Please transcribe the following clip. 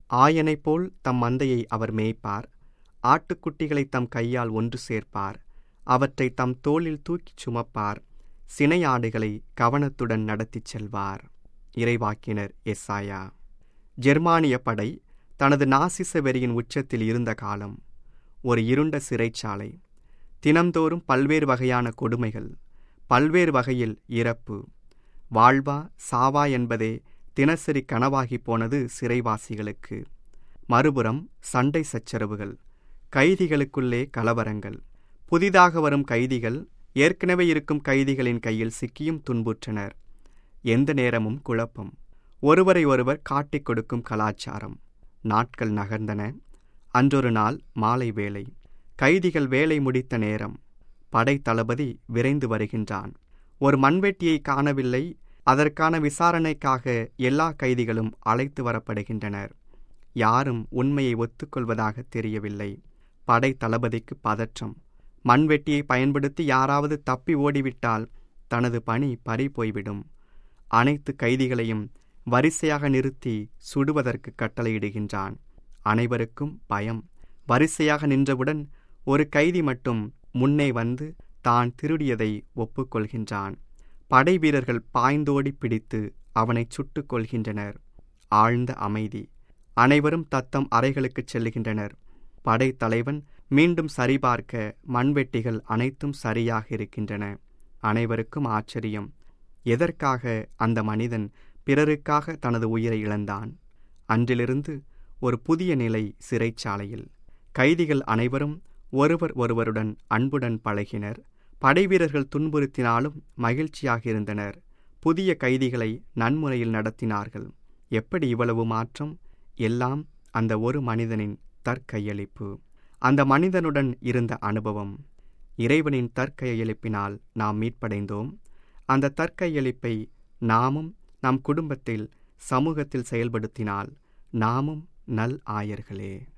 ஆயனைப் போல் தம் மந்தையை அவர் மேய்ப்பார் ஆட்டுக்குட்டிகளைத் தம் கையால் ஒன்று சேர்ப்பார் அவற்றை தம் தோளில் தூக்கிச் சுமப்பார் சினையாடுகளை கவனத்துடன் நடத்திச் செல்வார் இறைவாக்கினர் எஸ்ஆயா ஜெர்மானிய படை தனது நாசிச வெறியின் உச்சத்தில் இருந்த காலம் ஒரு இருண்ட சிறைச்சாலை தினந்தோறும் பல்வேறு வகையான கொடுமைகள் பல்வேறு வகையில் இறப்பு வாழ்வா சாவா என்பதே தினசரி கனவாகிப் போனது சிறைவாசிகளுக்கு மறுபுறம் சண்டை சச்சரவுகள் கைதிகளுக்குள்ளே கலவரங்கள் புதிதாக வரும் கைதிகள் ஏற்கனவே இருக்கும் கைதிகளின் கையில் சிக்கியும் துன்புற்றனர் எந்த நேரமும் குழப்பம் ஒருவரை ஒருவர் காட்டிக் கொடுக்கும் கலாச்சாரம் நாட்கள் நகர்ந்தன அன்றொரு நாள் மாலை வேலை கைதிகள் வேலை முடித்த நேரம் படை தளபதி விரைந்து வருகின்றான் ஒரு மண்வெட்டியை காணவில்லை அதற்கான விசாரணைக்காக எல்லா கைதிகளும் அழைத்து வரப்படுகின்றனர் யாரும் உண்மையை ஒத்துக்கொள்வதாக தெரியவில்லை படை தளபதிக்கு பதற்றம் மண்வெட்டியை பயன்படுத்தி யாராவது தப்பி ஓடிவிட்டால் தனது பணி பறி போய்விடும் அனைத்து கைதிகளையும் வரிசையாக நிறுத்தி சுடுவதற்கு கட்டளையிடுகின்றான் அனைவருக்கும் பயம் வரிசையாக நின்றவுடன் ஒரு கைதி மட்டும் முன்னே வந்து தான் திருடியதை ஒப்புக்கொள்கின்றான் படை வீரர்கள் பாய்ந்தோடி பிடித்து அவனை சுட்டுக் கொள்கின்றனர் ஆழ்ந்த அமைதி அனைவரும் தத்தம் அறைகளுக்குச் செல்லுகின்றனர் படை தலைவன் மீண்டும் சரிபார்க்க மண்வெட்டிகள் அனைத்தும் சரியாக இருக்கின்றன அனைவருக்கும் ஆச்சரியம் எதற்காக அந்த மனிதன் பிறருக்காக தனது உயிரை இழந்தான் அன்றிலிருந்து ஒரு புதிய நிலை சிறைச்சாலையில் கைதிகள் அனைவரும் ஒருவர் ஒருவருடன் அன்புடன் பழகினர் படைவீரர்கள் துன்புறுத்தினாலும் மகிழ்ச்சியாக இருந்தனர் புதிய கைதிகளை நன்முறையில் நடத்தினார்கள் எப்படி இவ்வளவு மாற்றம் எல்லாம் அந்த ஒரு மனிதனின் தற்கையளிப்பு அந்த மனிதனுடன் இருந்த அனுபவம் இறைவனின் தற்கையளிப்பினால் நாம் மீட்படைந்தோம் அந்த தற்கையளிப்பை நாமும் நம் குடும்பத்தில் சமூகத்தில் செயல்படுத்தினால் நாமும் நல் ஆயர்களே